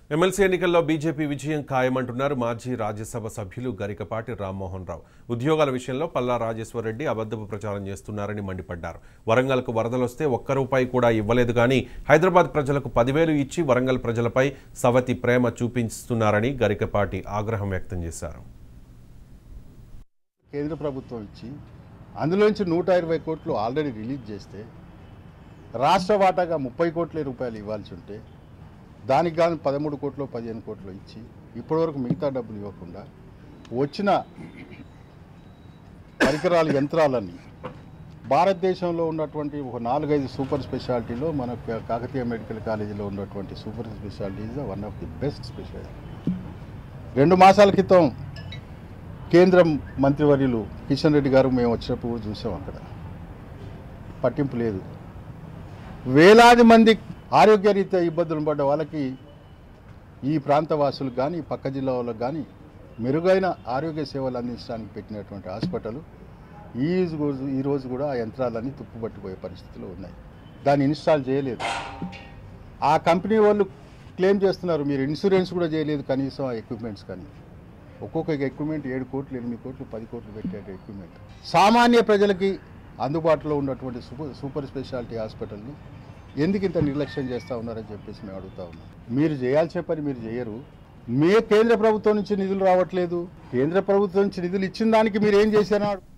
MLC ఎన్నికల్లో BJP విజయం ఖాయమంటున్నారు మాజీ రాజ్యసభ సభ్యులు గరికపాటి రామ్మోహన్ రావు ఉద్యోగాల విషయంలో పల్లా రాజేశ్వరరెడ్డి అబద్ధపు ప్రచారం చేస్తున్నారని మండిపడ్డారు వరంగల్కు వరదలొస్తే ఒక్క రూపాయి కూడా ఇవ్వలేదు కానీ హైదరాబాద్ ప్రజలకు పదివేలు ఇచ్చి వరంగల్ ప్రజలపై సవతి ప్రేమ చూపిస్తున్నారని గరికపాటి ఆగ్రహం వ్యక్తం చేశారు కేంద్ర ప్రభుత్వం ఇచ్చి అందులోంచి నూట ఇరవై కోట్లు ఆల్రెడీ రిలీజ్ చేస్తే రాష్ట్ర వాటాగా ముప్పై కోట్ల రూపాయలు ఇవ్వాల్సి ఉంటే దానికి కానీ పదమూడు కోట్లు పదిహేను కోట్లు ఇచ్చి ఇప్పటివరకు మిగతా డబ్బులు ఇవ్వకుండా వచ్చిన పరికరాలు యంత్రాలన్నీ భారతదేశంలో ఉన్నటువంటి ఒక నాలుగైదు సూపర్ స్పెషాలిటీలో మన కా- కాకతీయ మెడికల్ కాలేజీలో ఉన్నటువంటి super speciality is one of the best speciality రెండు మాసాల క్రితం కేంద్ర మంత్రివర్యులు కిషన్ రెడ్డి గారు మేము వచ్చినప్పుడు కూడా చూసాం అక్కడ పట్టింపు లేదు వేలాది మంది ఆరోగ్యరీత్యా ఇబ్బందులు పడ్డ వాళ్ళకి ఈ ప్రాంత వాసులకు కానీ పక్క జిల్లా వాళ్ళకి కానీ మెరుగైన ఆరోగ్య సేవలు అందించడానికి పెట్టినటువంటి హాస్పిటల్ ఈ రోజు ఈ రోజు కూడా ఆ యంత్రాలన్నీ తుప్పుపట్టిపోయే పరిస్థితిలో ఉన్నాయి దాన్ని ఇన్స్టాల్ చేయలేదు ఆ కంపెనీ వాళ్ళు క్లెయిమ్ చేస్తున్నారు మీరు ఇన్సూరెన్స్ కూడా చేయలేదు కనీసం ఆ ఎక్విప్మెంట్స్ కానీ ఒక్కొక్క ఎక్విప్మెంట్ ఏడు కోట్లు ఎనిమిది కోట్లు పది కోట్లు పెట్టే ఎక్విప్మెంట్ సామాన్య ప్రజలకి అందుబాటులో ఉన్నటువంటి సూపర్ సూపర్ స్పెషాలిటీ హాస్పిటల్ని ఎందుకు ఇంత నిర్లక్ష్యం చేస్తూ ఉన్నారని చెప్పేసి మేము అడుగుతా ఉన్నాం మీరు చేయాల్సిన పని మీరు చేయరు మే కేంద్ర ప్రభుత్వం నుంచి నిధులు రావట్లేదు కేంద్ర ప్రభుత్వం నుంచి నిధులు ఇచ్చిన దానికి మీరు ఏం చేశారో